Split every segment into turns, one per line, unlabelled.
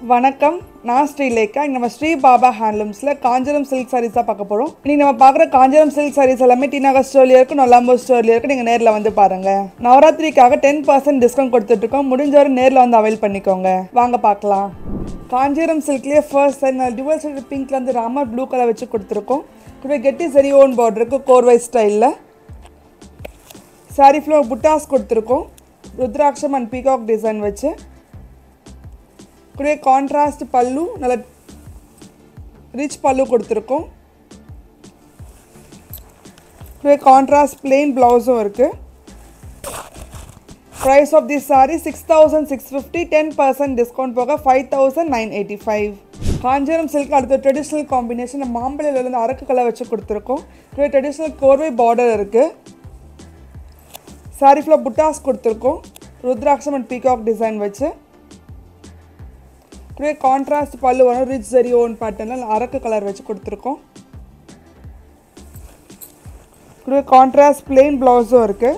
வணக்கம் நான் ஸ்ரீலேகா இங்க நம்ம ஸ்ரீ பாபா ஹேண்ட்லூம்ஸில் காஞ்சிரம் சில்க் சாரீஸாக பார்க்க போகிறோம் இன்னைக்கு நம்ம பார்க்குற காஞ்சிரம் சில்க் சாரீஸ் எல்லாமே டி நகர் ஸ்டோர்லேயே இருக்கு நொல்லாம்போ ஸ்டோர்லேயே இருக்கு நீங்கள் நேரில் வந்து பாருங்க நவராத்திரிக்காக டென் பர்சன்ட் டிஸ்கவுண்ட் கொடுத்துட்ருக்கோம் முடிஞ்ச வரை நேரில் வந்து அவைல் பண்ணிக்கோங்க வாங்க பார்க்கலாம் காஞ்சிரம் சில்க்லேயே ஃபர்ஸ்ட் சைட் நான் டிவல் சைடு பிங்க்ல வந்து ராமர் ப்ளூ கலர் வச்சு கொடுத்துருக்கோம் கூட கெட்டி சரி ஓன் பார்டருக்கு கோர்வை ஸ்டைலில் சாரி ஃப்ளோ புட்டாஸ் கொடுத்துருக்கோம் ருத்ராட்சம் அண்ட் பீகாக் டிசைன் வச்சு கூடவே கான்ட்ராஸ்ட் பல்லு நல்ல ரிச் பல்லு கொடுத்துருக்கோம் கூடவே கான்ட்ராஸ்ட் பிளெயின் ப்ளவுஸும் இருக்குது price of this sari six thousand six fifty ten percent discount போக five thousand nine eighty five Kanchipuram silk அடுத்த ட்ரெடிஷ்னல் காம்பினேஷன் மாம்பழம்லேருந்து அரக்கு கலர் வச்சு கொடுத்துருக்கோம் கூடவே ட்ரெடிஷ்னல் கோர்வை பார்டர் இருக்குது சாரி ஃபுல்லாக புட்டாஸ் கொடுத்துருக்கோம் ருத்ராட்சம் அண்ட் பீகாக் டிசைன் வச்சு கூடவே கான்ட்ராஸ்ட் பல்லு வரும் ரிச் ஜரி ஓன் பேட்டர்னில் அரக்கு கலர் வச்சு கொடுத்துருக்கோம் கூடவே கான்ட்ராஸ்ட் பிளெயின் ப்ளவுஸும் இருக்குது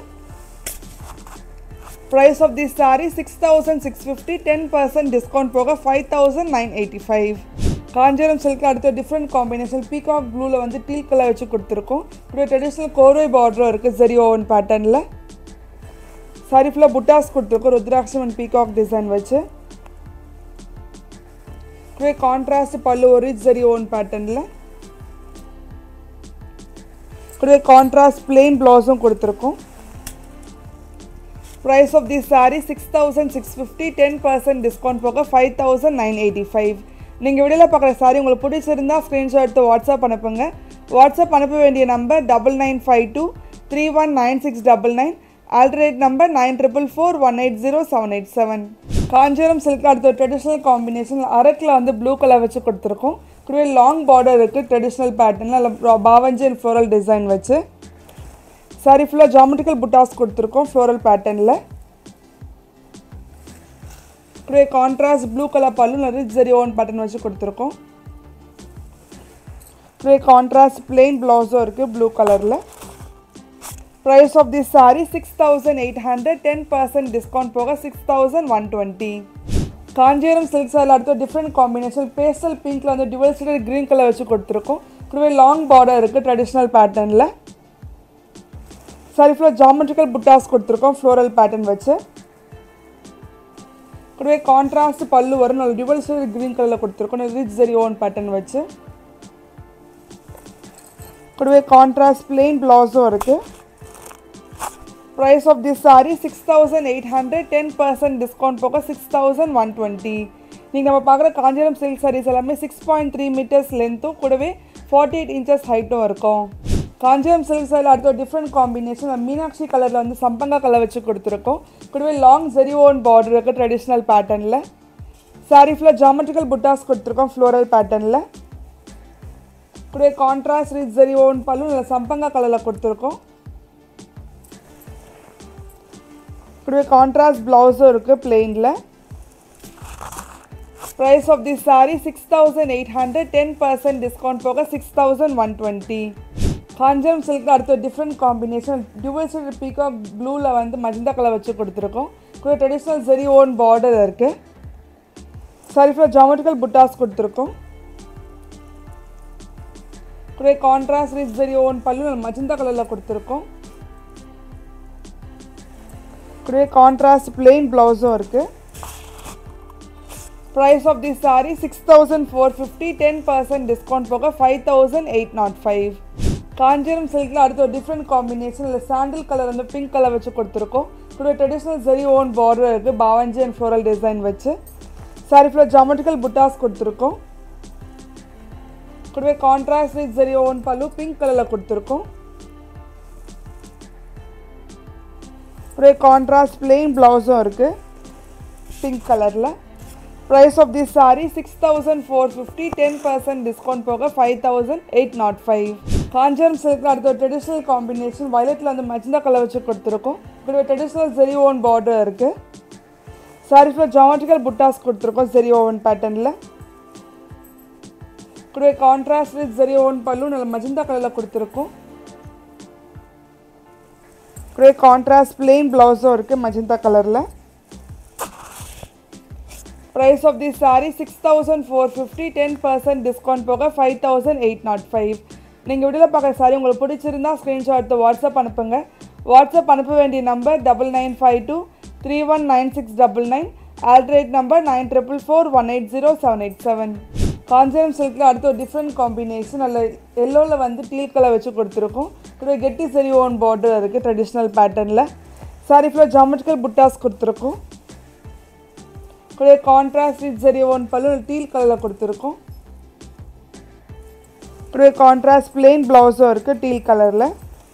price of this sari six thousand six fifty ten percent discount போக five thousand nine eighty five Kanchipuram silk அடுத்த டிஃப்ரெண்ட் காம்பினேஷன் பீகாக் ப்ளூவில் வந்து டீல் கலர் வச்சு கொடுத்துருக்கோம் கூடவே ட்ரெடிஷ்னல் கோர்வை பார்டரும் இருக்குது ஜரி ஓவன் பேட்டர்னில் சாரி ஃபுல்லாக புட்டாஸ் கொடுத்துருக்கோம் ருத்ராட்சம் அண்ட் பீகாக் டிசைன் வச்சு கூடவே கான்ட்ராஸ்ட் பல்லு ஒரு ஜரி ஓன் பேட்டர்னில் கூடவே கான்ட்ராஸ்ட் பிளெயின் ப்ளவுஸும் கொடுத்துருக்கோம் price of the sari six thousand six fifty ten percent discount போக five thousand nine eighty five நீங்கள் வீடியோவில் பார்க்குற சாரி உங்களுக்கு பிடிச்சிருந்தா ஸ்க்ரீன்ஷாட் எடுத்து வாட்ஸ்அப் அனுப்புங்க வாட்ஸ்அப் அனுப்ப வேண்டிய number double nine five two three one nine six double nine alternate number nine triple four one eight zero seven eight seven Kanchipuram silk அடுத்த ட்ரெடிஷ்னல் காம்பினேஷன் அரக்கில் வந்து ப்ளூ கலர் வச்சு கொடுத்துருக்கோம் கூடவே லாங் பார்டர் இருக்குது ட்ரெடிஷ்னல் பேட்டர்னில் பாவஞ்சி அண்ட் ஃப்ளோரல் டிசைன் வச்சு சாரி ஃபுல்லாக ஜாமெட்ரிக்கல் புட்டாஸ் கொடுத்துருக்கோம் ஃப்ளோரல் பேட்டர்னில் கூடவே contrast blue colour pallu rich zari woven pattern வச்சு கொடுத்துருக்கோம் கூடவே கான்ட்ராஸ்ட் பிளெயின் ப்ளவுஸும் இருக்குது ப்ளூ கலரில் price of this sari six thousand eight hundred ten percent discount போக six thousand one twenty Kanchipuram silk சாரில் அடுத்த டிஃப்ரெண்ட் காம்பினேஷன் பேஸ்டல் பிங்க்கில் வந்து டிவல் சைடு க்ரீன் கலர் வச்சு கொடுத்துருக்கோம் கூடவே லாங் பார்டர் இருக்குது ட்ரெடிஷ்னல் பேட்டர்னில் சாரி ஃபுல்லாக ஜாமெட்ரிக்கல் புட்டாஸ் கொடுத்துருக்கோம் ஃப்ளோரல் பேட்டர்ன் வச்சு கூடவே கான்ட்ராஸ்ட் பல்லு வரும் நல்ல டிவல் சைடு க்ரீன் கலரில் கொடுத்துருக்கோம் ரிச் ஜெரி ஓன் பேட்டர்ன் வச்சு கூடவே கான்ட்ராஸ்ட் பிளெயின் ப்ளவுஸும் இருக்குது price of this sari six thousand eight hundred ten percent discount போக சிக்ஸ் தௌசண்ட் ஒன் டுவெண்ட்டி நீங்கள் நம்ம பார்க்குற காஞ்சிபுரம் சில்க் சாரீஸ் எல்லாமே சிக்ஸ் பாயிண்ட் த்ரீ மீட்டர்ஸ் லென்த்தும் கூடவே ஃபார்ட்டி எயிட் இன்ச்சஸ் ஹைட்டும் இருக்கும் காஞ்சிபுரம் சில்க் சாரியில் அடுத்த டிஃப்ரெண்ட் காம்பினேஷன் மீனாட்சி கலரில் வந்து சம்பங்கா கலர் வச்சு கொடுத்துருக்கோம் கூடவே லாங் ஜெரி ஓன் பார்டர் இருக்குது ட்ரெடிஷ்னல் பேட்டர்னில் சாரி ஃபுல்லாக ஜாமெட்ரிக்கல் புட்டாஸ் கொடுத்துருக்கோம் ஃப்ளோரல் பேட்டர்னில் கூடவே கான்ட்ராஸ்ட் ரிச் ஜெரி ஓன் பல்லு நல்ல சம்பங்கா கலரில் கொடுத்துருக்கோம் கூடவே கான்ட்ராஸ்ட் ப்ளவுஸும் இருக்குது பிளெயினில் price of this sari six thousand eight hundred ten percent discount போக six thousand one twenty Kanchipuram silk அடுத்த different combination dual side peacock ப்ளூவில் வந்து மஜந்தா கலர் வச்சு கொடுத்துருக்கோம் கூட ட்ரெடிஷ்னல் ஜெரி ஓன் பார்டர் இருக்குது சாரி ஃபுல்லாக ஜாமெட்ரிக்கல் புட்டாஸ் கொடுத்துருக்கோம் கூட contrast rich zari woven pallu magenta கலரில் கொடுத்துருக்கோம் கூடவே கான்ட்ராஸ்ட் பிளெயின் ப்ளவுஸும் இருக்குது price of this sari six thousand four fifty ten percent discount போக five thousand eight nought five Kanchipuram சில்கில் அடுத்த ஒரு டிஃப்ரெண்ட் காம்பினேஷன் இல்லை சாண்டில் கலர் வந்து பிங்க் கலர் வச்சு கொடுத்துருக்கோம் கூட ட்ரெடிஷ்னல் ஜெரி ஓன் பார்டர் இருக்குது பாவஞ்சி அண்ட் ஃப்ளோரல் டிசைன் வச்சு சாரி ஃபுல்லாக ஜாமெட்ரிக்கல் புட்டாஸ் கொடுத்துருக்கோம் கூடவே contrast with zari woven pallu pink கலரில் கொடுத்துருக்கோம் ஒரே கான்ட்ராஸ்ட் பிளெயின் ப்ளவுஸும் இருக்குது பிங்க் கலரில் price of this sari six thousand four fifty ten percent discount போக five thousand eight nought five Kanchipuram silk அடுத்த ட்ரெடிஷ்னல் காம்பினேஷன் வயலட்டில் வந்து மஜந்தா கலர் வச்சு கொடுத்துருக்கோம் இப்படி ட்ரெடிஷ்னல் ஜெரி ஓன் பார்டர் இருக்குது சாரி ஃபுல்லாக ஜாமெட்ரிக்கல் புட்டாஸ் கொடுத்துருக்கோம் ஜெரி ஓவன் பேட்டர்னில் கூடவே கான்ட்ராஸ்ட் வித் ஜெரி ஓவன் பல்லு நல்ல மஜந்தா கலரில் கொடுத்துருக்கோம் ஒரே கான்ட்ராஸ்ட் பிளெயின் ப்ளவுஸும் இருக்குது மஜந்தா கலரில் price of the sari six thousand four fifty ten percent discount போக five thousand eight nought five நீங்கள் வீடியோவில் பார்க்குற சாரி உங்களுக்கு பிடிச்சிருந்தா ஸ்க்ரீன்ஷாட் எடுத்து வாட்ஸ்அப் அனுப்புங்க வாட்ஸ்அப் அனுப்ப வேண்டிய number double nine five two three one nine six double nine alternate number nine triple four one eight zero seven eight seven Kanchipuram சில்கில் அடுத்து ஒரு டிஃப்ரெண்ட் காம்பினேஷன் அதில் எல்லோவில் வந்து டீல் கலர் வச்சு கொடுத்துருக்கோம் கூட கெட்டி சரி ஓன் பார்டர் இருக்குது ட்ரெடிஷ்னல் பேட்டர்னில் சாரி ஃபுல்லாக ஜாமெட்ரிக்கல் புட்டாஸ் கொடுத்துருக்கோம் கூட contrast with zari woven pallu teal கலரில் கொடுத்துருக்கோம் கூட கான்ட்ராஸ்ட் பிளெயின் ப்ளவுஸும் இருக்குது டீல் கலரில்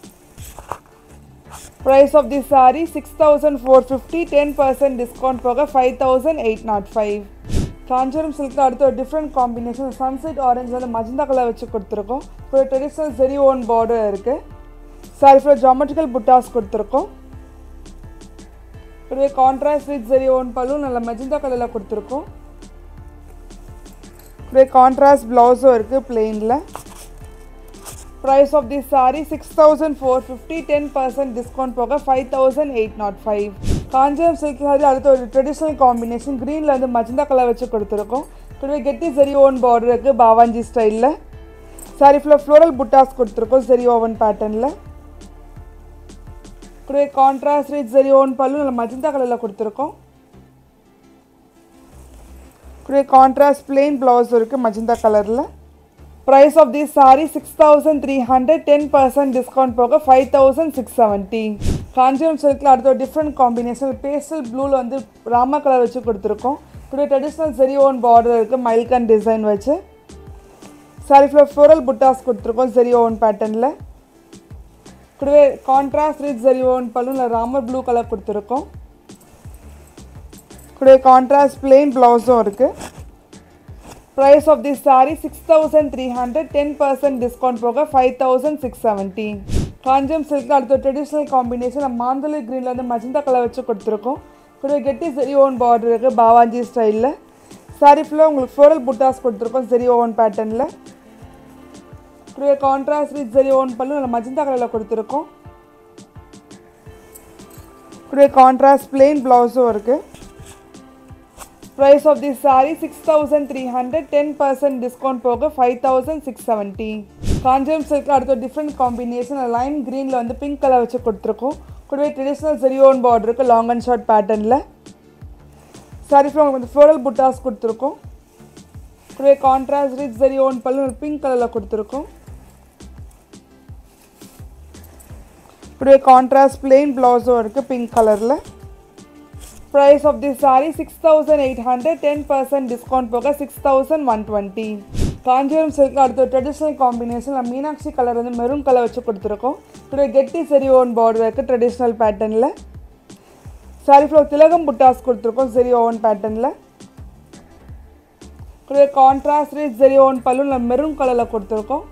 price of the sari six thousand four fifty ten percent discount போக five thousand eight nought five Kanchipuram சில்கில் அடுத்து ஒரு டிஃப்ரெண்ட் காம்பினேஷன் சன்செட் ஆரஞ்சு வந்து மஜந்தா கலர் வச்சு கொடுத்துருக்கோம் ஒரு ட்ரெடிஷ்னல் ஜெரி ஓன் பார்டர் இருக்குது சாரி ஃபுல்லாக ஜாமெட்ரிக்கல் புட்டாஸ் கொடுத்துருக்கோம் ஒரு கான்ட்ராஸ்ட் வித் ஜெரி ஓன் பல்லு நல்ல மஜந்தா கலரில் கொடுத்துருக்கோம் ஒரு கான்ட்ராஸ்ட் ப்ளவுஸும் இருக்குது பிளெயினில் price of the sari six thousand four fifty ten percent discount போக five thousand eight nought five Kanchipuram silk sari அடுத்து ஒரு ட்ரெடிஷ்னல் காம்பினேஷன் க்ரீனில் வந்து மஜந்தா கலர் வச்சு கொடுத்துருக்கோம் கூடவே கெட்டி ஜெரி ஓவன் பார்டர் இருக்குது பாவாஞ்சி ஸ்டைலில் சாரி ஃபுல்லாக ஃப்ளோரல் புட்டாஸ் கொடுத்துருக்கோம் ஜெரி ஓவன் பேட்டர்னில் கூடவே கான்ட்ராஸ்ட் வித் ஜெரி ஓவன் பல்லு நல்ல மஜந்தா கலரில் கொடுத்துருக்கோம் கூடவே கான்ட்ராஸ்ட் பிளெயின் ப்ளவுஸ் இருக்குது மஜந்தா கலரில் price of the sari six thousand three hundred ten percent discount போக five thousand six seventy Kanchipuram சில்கில் அடுத்த ஒரு டிஃப்ரெண்ட் காம்பினேஷன் பேஸ்டல் ப்ளூவில் வந்து ராம கலர் வச்சு கொடுத்துருக்கோம் கூட ட்ரெடிஷ்னல் ஜெரி ஓன் பார்டர் இருக்குது மைல்கன் டிசைன் வச்சு சாரி ஃபுல்லாக ஃப்ளோரல் புட்டாஸ் கொடுத்துருக்கோம் ஜெரி ஓன் பேட்டர்னில் கூடவே கான்ட்ராஸ்ட் வித் ஜெரி ஓன் பல்லுல ராமர் ப்ளூ கலர் கொடுத்துருக்கோம் கூடவே கான்ட்ராஸ்ட் பிளெயின் ப்ளவுஸும் இருக்குது price of the sari six thousand three hundred ten percent discount போக five thousand six seventy Kanchipuram silk அடுத்த ட்ரெடிஷ்னல் காம்பினேஷன் மாந்தளி க்ரீனில் வந்து மஜந்தா கலர் வச்சு கொடுத்துருக்கோம் கூட கெட்டி ஜெரி ஓன் பார்டர் இருக்குது பாவாஞ்சி ஸ்டைலில் சாரி ஃபுல்லாக உங்களுக்கு ஃப்ளோரல் புட்டாஸ் கொடுத்துருக்கோம் ஜெரி ஓன் பேட்டர்னில் கூட கான்ட்ராஸ்ட் வித் ஜெரி ஓன் பல்லு நல்ல மஜந்தா கலரில் கொடுத்துருக்கோம் கூட கான்ட்ராஸ்ட் பிளெயின் ப்ளவுஸும் இருக்குது price of the sari six thousand three hundred ten percent discount போக five thousand six seventy Kanchipuram silk அடுத்த டிஃப்ரெண்ட் காம்பினேஷன் லைன் க்ரீனில் வந்து பிங்க் கலர் வச்சு கொடுத்துருக்கோம் கூடவே ட்ரெடிஷ்னல் ஜெரியோன் பார்டர் இருக்குது லாங் அண்ட் ஷார்ட் பேட்டர்னில் சாரி உங்களுக்கு வந்து ஃப்ளோரல் புட்டாஸ் கொடுத்துருக்கோம் கூடவே கான்ட்ராஸ்ட் ரிச் ஜெரியோன் பல்லு பிங்க் கலரில் கொடுத்துருக்கோம் கூடவே கான்ட்ராஸ்ட் பிளெயின் ப்ளவுஸும் இருக்குது பிங்க் கலரில் price of the sari six thousand eight hundred ten percent discount போக six thousand one twenty Kanchipuram silk அடுத்த ட்ரெடிஷ்னல் காம்பினேஷன் மீனாட்சி கலர் வந்து மெரூன் கலர் வச்சு கொடுத்துருக்கோம் கூட கெட்டி சரி ஓன் பார்டர் இருக்குது ட்ரெடிஷ்னல் பேட்டர்னில் சாரி ஃப்ளோ திலகம் புட்டாஸ் கொடுத்துருக்கோம் சரி ஓன் பேட்டர்னில் கூட கான்ட்ராஸ்ட் சரி ஓன் பல்லு மெரூன் கலரில் கொடுத்துருக்கோம்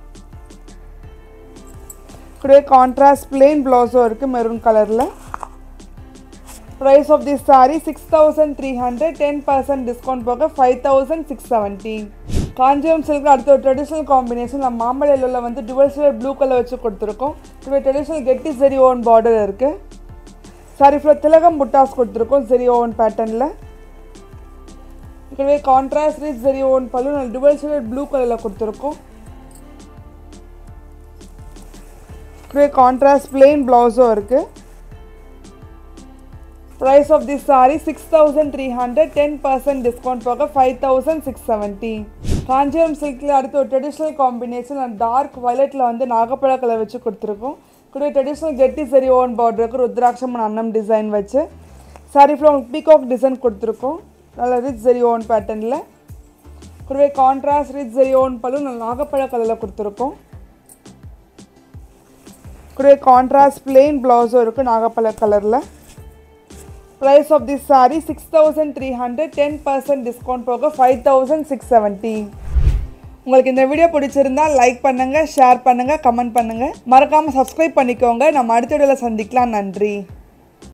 கூட கான்ட்ராஸ்ட் பிளெயின் ப்ளவுஸும் இருக்குது மெரூன் கலரில் price of the sari six thousand three hundred ten percent discount போக five thousand six seventy Kanchipuram silk அடுத்த ஒரு ட்ரெடிஷ்னல் காம்பினேஷன் நம்ம மாம்பழ எல்லோவில் வந்து டுவல் ஷேட் ப்ளூ கலர் வச்சு கொடுத்துருக்கோம் இப்போ ட்ரெடிஷ்னல் கெட்டி ஜெரி ஓன் பார்டர் இருக்குது சாரி ஃபுல்லாக திலகம் புட்டாஸ் கொடுத்துருக்கோம் ஜெரி ஓன் பேட்டர்னில் இதுவே கான்ட்ராஸ்ட் ரிச் ஜெரி ஓன் பல்லு நல்ல டுவல் ஷேட் ப்ளூ கலரில் கொடுத்துருக்கோம் இதுவே கான்ட்ராஸ்ட் பிளெயின் ப்ளவுஸும் இருக்குது price of the sari six thousand three hundred ten percent discount போக five thousand six seventy Kanchipuram சில்கில் அடுத்து ஒரு ட்ரெடிஷ்னல் காம்பினேஷன் டார்க் வயலட்டில் வந்து நாகப்பழ கலர் வச்சு கொடுத்துருக்கோம் கூட ட்ரெடிஷ்னல் கெட்டி சரி ஓன் பார்டருக்கு ருத்ராட்சமன் அன்னம் டிசைன் வச்சு சாரி ஃபுல்லாக உங்களுக்கு பீகாக் டிசைன் கொடுத்துருக்கோம் நல்ல ரிச் ஜெரி ஓன் பேட்டர்னில் கூடவே கான்ட்ராஸ்ட் ரிச் ஜெரி ஓன் பல்லு நல்ல நாகப்பழ கலரில் கொடுத்துருக்கோம் கூடவே கான்ட்ராஸ்ட் பிளெயின் ப்ளவுஸும் இருக்குது நாகப்பழ கலரில் price of the sari six thousand three hundred ten percent discount போக ஃபைவ் தௌசண்ட் சிக்ஸ் செவன்ட்டி உங்களுக்கு இந்த வீடியோ பிடிச்சிருந்தா லைக் பண்ணுங்கள் ஷேர் பண்ணுங்கள் கமெண்ட் பண்ணுங்கள் மறக்காமல் சப்ஸ்கிரைப் பண்ணிக்கோங்க நம்ம அடுத்த வீடியோவில் சந்திக்கலாம் நன்றி